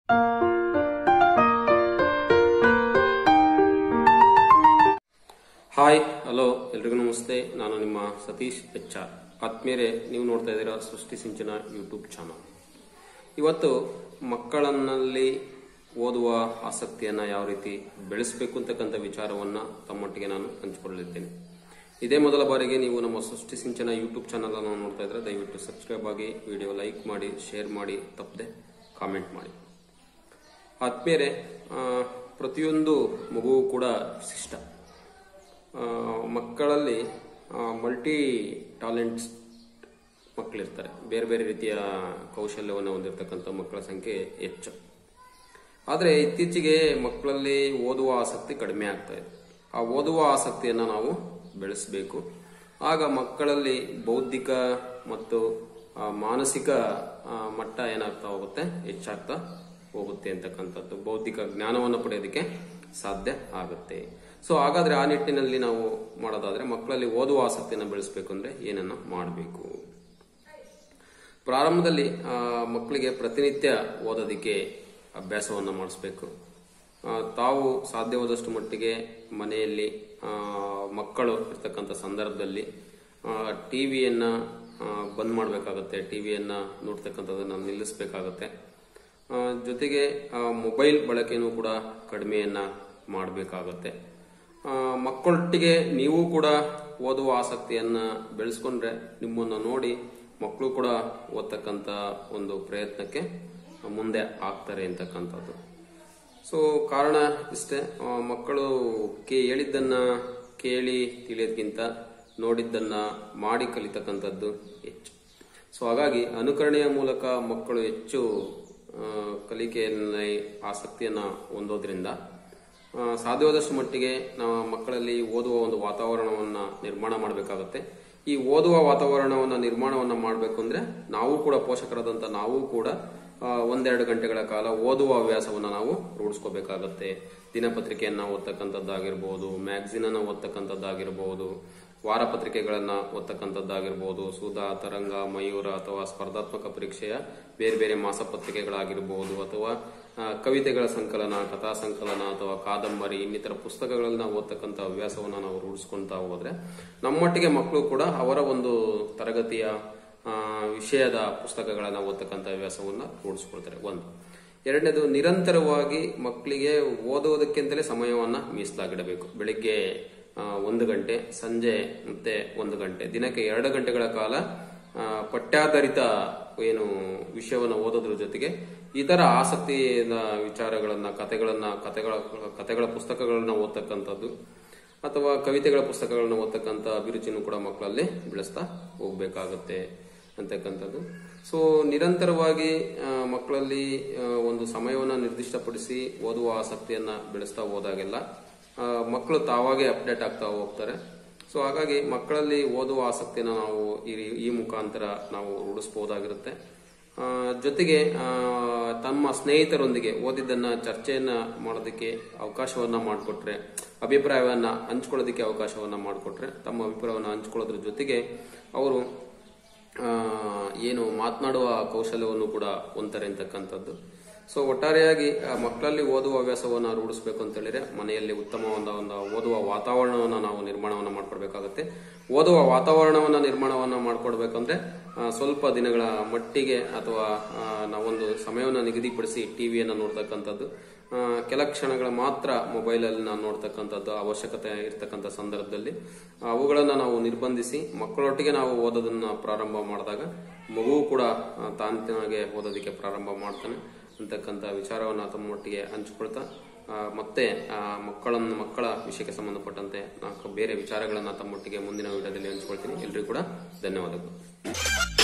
hi hello ಎಲ್ರಿಗೂ ನಮಸ್ತೆ ನಾನು ನಿಮ್ಮ ಸತೀಶ್ ಎಚ್ ಆರ್ ಆತ್ಮೀಯರೇ ನೀವು ನೋಡ್ತಾ ಇದ್ದೀರಾ ಸೃಷ್ಟಿ ಸಿಂಚನ ಯೂಟ್ಯೂಬ್ ಚಾನಲ್ ಇವತ್ತು ಮಕ್ಕಳನ್ನಲ್ಲಿ ಓದುವ ಆಸಕ್ತಿಯನ್ನು ಯಾವ ರೀತಿ ಬೆಳೆಸಬೇಕು ಅಂತಕ್ಕಂಥ ವಿಚಾರವನ್ನು ತಮ್ಮೊಟ್ಟಿಗೆ ನಾನು ಹಂಚಿಕೊಳ್ಳಲಿದ್ದೇನೆ ಇದೇ ಮೊದಲ ಬಾರಿಗೆ ನೀವು ನಮ್ಮ ಸೃಷ್ಟಿ ಸಿಂಚನ ಯೂಟ್ಯೂಬ್ ಚಾನಲ್ ಅನ್ನು ನೋಡ್ತಾ ಇದ್ರೆ ದಯವಿಟ್ಟು ಸಬ್ಸ್ಕ್ರೈಬ್ ಆಗಿ ವಿಡಿಯೋ ಲೈಕ್ ಮಾಡಿ ಶೇರ್ ಮಾಡಿ ತಪ್ಪದೆ ಕಾಮೆಂಟ್ ಮಾಡಿ ಆತ್ಮೀಯರೇ ಆ, ಪ್ರತಿಯೊಂದು ಮಗುವು ಕೂಡ ವಿಶಿಷ್ಟ ಆ, ಮಕ್ಕಳಲ್ಲಿ ಮಲ್ಟಿ ಟ್ಯಾಲೆಂಟ್ಸ್ ಮಕ್ಕಳಿರ್ತಾರೆ ಬೇರೆ ಬೇರೆ ರೀತಿಯ ಕೌಶಲ್ಯವನ್ನು ಹೊಂದಿರತಕ್ಕಂಥ ಮಕ್ಕಳ ಸಂಖ್ಯೆ ಹೆಚ್ಚು ಆದರೆ ಇತ್ತೀಚೆಗೆ ಮಕ್ಕಳಲ್ಲಿ ಓದುವ ಆಸಕ್ತಿ ಕಡಿಮೆ ಆಗ್ತಾ ಇದೆ ಆ ಓದುವ ಆಸಕ್ತಿಯನ್ನು ನಾವು ಬೆಳೆಸಬೇಕು ಆಗ ಮಕ್ಕಳಲ್ಲಿ ಬೌದ್ಧಿಕ ಮತ್ತು ಆ, ಮಾನಸಿಕ ಆ, ಮಟ್ಟ ಏನಾಗ್ತಾ ಹೋಗುತ್ತೆ ಹೆಚ್ಚಾಗ್ತಾ ಹೋಗುತ್ತೆ ಅಂತಕ್ಕಂಥದ್ದು ಬೌದ್ಧಿಕ ಜ್ಞಾನವನ್ನು ಪಡೆಯೋದಕ್ಕೆ ಸಾಧ್ಯ ಆಗುತ್ತೆ ಸೊ ಹಾಗಾದ್ರೆ ಆ ನಿಟ್ಟಿನಲ್ಲಿ ನಾವು ಮಾಡೋದಾದ್ರೆ ಮಕ್ಕಳಲ್ಲಿ ಓದುವ ಆಸಕ್ತಿಯನ್ನು ಬೆಳೆಸಬೇಕು ಅಂದ್ರೆ ಏನನ್ನ ಮಾಡಬೇಕು ಪ್ರಾರಂಭದಲ್ಲಿ ಆ, ಮಕ್ಕಳಿಗೆ ಪ್ರತಿನಿತ್ಯ ಓದೋದಕ್ಕೆ ಅಭ್ಯಾಸವನ್ನು ಮಾಡಿಸ್ಬೇಕು ಆ, ತಾವು ಸಾಧ್ಯವಾದಷ್ಟು ಮಟ್ಟಿಗೆ ಮನೆಯಲ್ಲಿ ಆ, ಮಕ್ಕಳು ಇರ್ತಕ್ಕಂಥ ಸಂದರ್ಭದಲ್ಲಿ ಟಿವಿಯನ್ನ ಬಂದ್ ಮಾಡಬೇಕಾಗತ್ತೆ ಟಿವಿಯನ್ನ ನೋಡ್ತಕ್ಕಂಥದ್ದನ್ನ ನಿಲ್ಲಿಸಬೇಕಾಗತ್ತೆ ಆ, ಜೊತೆಗೆ ಆ, ಮೊಬೈಲ್ ಬಳಕೆನೂ ಕೂಡ ಕಡಿಮೆಯನ್ನ ಮಾಡಬೇಕಾಗತ್ತೆ ಮಕ್ಕಳೊಟ್ಟಿಗೆ ನೀವು ಕೂಡ ಓದುವ ಆಸಕ್ತಿಯನ್ನ ಬೆಳೆಸ್ಕೊಂಡ್ರೆ ನಿಮ್ಮನ್ನ ನೋಡಿ ಮಕ್ಕಳು ಕೂಡ ಓದ್ತಕ್ಕಂಥ ಒಂದು ಪ್ರಯತ್ನಕ್ಕೆ ಮುಂದೆ ಆಗ್ತಾರೆ ಅಂತಕ್ಕಂಥದ್ದು ಸೊ ಕಾರಣ ಇಷ್ಟೇ ಆ, ಮಕ್ಕಳು ಕೇ ಹೇಳಿದ್ದನ್ನ ಕೇಳಿ ತಿಳಿಯೋದ್ಕಿಂತ ನೋಡಿದ್ದನ್ನ ಮಾಡಿ ಕಲಿತಕ್ಕಂಥದ್ದು ಹೆಚ್ಚು ಸೊ ಹಾಗಾಗಿ ಅನುಕರಣೆಯ ಮೂಲಕ ಮಕ್ಕಳು ಹೆಚ್ಚು ಆ, ಕಲಿಕೆಯಲ್ಲಿ ಆಸಕ್ತಿಯನ್ನ ಹೊಂದೋದ್ರಿಂದ ಆ, ಸಾಧ್ಯವಾದಷ್ಟು ಮಟ್ಟಿಗೆ ನಾವು ಮಕ್ಕಳಲ್ಲಿ ಓದುವ ಒಂದು ವಾತಾವರಣವನ್ನ ನಿರ್ಮಾಣ ಮಾಡಬೇಕಾಗತ್ತೆ ಈ ಓದುವ ವಾತಾವರಣವನ್ನ ನಿರ್ಮಾಣವನ್ನ ಮಾಡಬೇಕು ಅಂದ್ರೆ ನಾವು ಕೂಡ ಪೋಷಕರಾದಂತ ನಾವು ಕೂಡ ಆ, ಒಂದೆರಡು ಗಂಟೆಗಳ ಕಾಲ ಓದುವ ಹವ್ಯಾಸವನ್ನ ನಾವು ರೂಢಿಸ್ಕೋಬೇಕಾಗತ್ತೆ ದಿನಪತ್ರಿಕೆಯನ್ನ ಓದ್ತಕ್ಕಂಥದ್ದಾಗಿರ್ಬೋದು ಮ್ಯಾಗಝಿನ್ ಅನ್ನ ಓದ್ತಕ್ಕಂಥದ್ದಾಗಿರ್ಬೋದು ವಾರಪತ್ರಿಕೆಗಳನ್ನ ಓದ್ತಕ್ಕಂಥದ್ದಾಗಿರ್ಬೋದು ಸುಧಾ ತರಂಗ ಮಯೂರ ಅಥವಾ ಸ್ಪರ್ಧಾತ್ಮಕ ಪರೀಕ್ಷೆಯ ಬೇರೆ ಬೇರೆ ಮಾಸಪತ್ರಿಕೆಗಳಾಗಿರ್ಬೋದು ಅಥವಾ ಆ, ಕವಿತೆಗಳ ಸಂಕಲನ ಕಥಾ ಸಂಕಲನ ಅಥವಾ ಕಾದಂಬರಿ ಇನ್ನಿತರ ಪುಸ್ತಕಗಳನ್ನ ಓದ್ತಕ್ಕಂಥ ಹವ್ಯಾಸವನ್ನ ನಾವು ರೂಢಿಸ್ಕೊಂತಾ ಹೋದ್ರೆ ನಮ್ಮೊಟ್ಟಿಗೆ ಮಕ್ಕಳು ಕೂಡ ಅವರ ಒಂದು ತರಗತಿಯ ಆ, ವಿಷಯದ ಪುಸ್ತಕಗಳನ್ನ ಓದ್ತಕ್ಕಂಥ ಹವ್ಯಾಸವನ್ನ ರೂಢಿಸ್ಕೊಳ್ತಾರೆ ಒಂದು ಎರಡನೇದು ನಿರಂತರವಾಗಿ ಮಕ್ಕಳಿಗೆ ಓದುವುದಕ್ಕಿಂತಲೇ ಸಮಯವನ್ನ ಮೀಸಲಾಗಿಡಬೇಕು ಬೆಳಿಗ್ಗೆ ಆ, ಒಂದು ಗಂಟೆ ಸಂಜೆ ಮತ್ತೆ ಒಂದು ಗಂಟೆ ದಿನಕ್ಕೆ ಎರಡು ಗಂಟೆಗಳ ಕಾಲ ಆ, ಪಠ್ಯಾಧಾರಿತ ಏನು ವಿಷಯವನ್ನು ಓದೋದ್ರ ಜೊತೆಗೆ ಇತರ ಆಸಕ್ತಿಯ ವಿಚಾರಗಳನ್ನ ಕತೆಗಳನ್ನ ಕತೆಗಳ ಕತೆಗಳ ಪುಸ್ತಕಗಳನ್ನ ಓದ್ತಕ್ಕಂಥದ್ದು ಅಥವಾ ಕವಿತೆಗಳ ಪುಸ್ತಕಗಳನ್ನ ಓದ್ತಕ್ಕಂಥ ಅಭಿರುಚಿನೂ ಕೂಡ ಮಕ್ಕಳಲ್ಲಿ ಬೆಳೆಸ್ತಾ ಹೋಗ್ಬೇಕಾಗತ್ತೆ ಅಂತಕ್ಕಂಥದ್ದು ಸೊ ನಿರಂತರವಾಗಿ ಆ, ಮಕ್ಕಳಲ್ಲಿ ಆ, ಒಂದು ಸಮಯವನ್ನು ನಿರ್ದಿಷ್ಟಪಡಿಸಿ ಓದುವ ಆಸಕ್ತಿಯನ್ನ ಬೆಳೆಸ್ತಾ ಹೋದಾಗೆಲ್ಲ ಆ, ಮಕ್ಕಳು ತಾವಾಗೇ ಅಪ್ಡೇಟ್ ಆಗ್ತಾ ಹೋಗ್ತಾರೆ ಸೊ ಹಾಗಾಗಿ ಮಕ್ಕಳಲ್ಲಿ ಓದುವ ಆಸಕ್ತಿನ ನಾವು ಈ ಈ ಮುಖಾಂತರ ನಾವು ರೂಢಿಸಬಹುದಾಗಿರುತ್ತೆ ಆ, ಜೊತೆಗೆ ಆ, ತಮ್ಮ ಸ್ನೇಹಿತರೊಂದಿಗೆ ಓದಿದ್ದನ್ನ ಚರ್ಚೆಯನ್ನ ಮಾಡೋದಕ್ಕೆ ಅವಕಾಶವನ್ನ ಮಾಡಿಕೊಟ್ರೆ ಅಭಿಪ್ರಾಯವನ್ನ ಹಂಚ್ಕೊಳ್ಳೋದಕ್ಕೆ ಅವಕಾಶವನ್ನ ಮಾಡಿಕೊಟ್ರೆ ತಮ್ಮ ಅಭಿಪ್ರಾಯವನ್ನ ಹಂಚ್ಕೊಳ್ಳೋದ್ರ ಜೊತೆಗೆ ಅವರು ಆ, ಏನು ಮಾತನಾಡುವ ಕೌಶಲ್ಯವನ್ನು ಕೂಡ ಹೊಂತಾರೆ ಅಂತಕ್ಕಂಥದ್ದು ಸೊ ಒಟ್ಟಾರೆಯಾಗಿ ಆ, ಮಕ್ಕಳಲ್ಲಿ ಓದುವ ಹವ್ಯಾಸವನ್ನು ರೂಢಿಸಬೇಕು ಅಂತ ಹೇಳಿದ್ರೆ ಮನೆಯಲ್ಲಿ ಉತ್ತಮವಾದ ಒಂದು ಓದುವ ವಾತಾವರಣವನ್ನು ನಾವು ನಿರ್ಮಾಣವನ್ನು ಮಾಡ್ಕೊಡ್ಬೇಕಾಗತ್ತೆ ಓದುವ ವಾತಾವರಣವನ್ನ ನಿರ್ಮಾಣವನ್ನ ಮಾಡ್ಕೊಡ್ಬೇಕಂದ್ರೆ ಆ, ಸ್ವಲ್ಪ ದಿನಗಳ ಮಟ್ಟಿಗೆ ಅಥವಾ ಆ, ನಾವೊಂದು ಸಮಯವನ್ನು ನಿಗದಿಪಡಿಸಿ ಟಿವಿಯನ್ನು ನೋಡ್ತಕ್ಕಂಥದ್ದು ಆ, ಕೆಲ ಕ್ಷಣಗಳ ಮಾತ್ರ ಮೊಬೈಲಲ್ಲಿ ನಾವು ನೋಡ್ತಕ್ಕಂಥದ್ದು ಅವಶ್ಯಕತೆ ಇರ್ತಕ್ಕಂಥ ಸಂದರ್ಭದಲ್ಲಿ ಅವುಗಳನ್ನು ನಾವು ನಿರ್ಬಂಧಿಸಿ ಮಕ್ಕಳೊಟ್ಟಿಗೆ ನಾವು ಓದೋದನ್ನ ಪ್ರಾರಂಭ ಮಾಡಿದಾಗ ಮಗುವು ಕೂಡ ಆ, ತಾನಾಗೆ ಓದೋದಕ್ಕೆ ಪ್ರಾರಂಭ ಮಾಡ್ತಾನೆ ಅಂತಕ್ಕಂಥ ವಿಚಾರವನ್ನು ತಮ್ಮೊಟ್ಟಿಗೆ ಹಂಚಿಕೊಳ್ತಾ ಆ, ಮತ್ತೆ ಆ, ಮಕ್ಕಳನ್ನು ಮಕ್ಕಳ ವಿಷಯಕ್ಕೆ ಸಂಬಂಧಪಟ್ಟಂತೆ ನಾಲ್ಕು ಬೇರೆ ವಿಚಾರಗಳನ್ನು ತಮ್ಮೊಟ್ಟಿಗೆ ಮುಂದಿನ ವಿಡಿಯೋದಲ್ಲಿ ಹಂಚ್ಕೊಳ್ತೀನಿ ಎಲ್ರಿಗೂ ಕೂಡ ಧನ್ಯವಾದಗಳು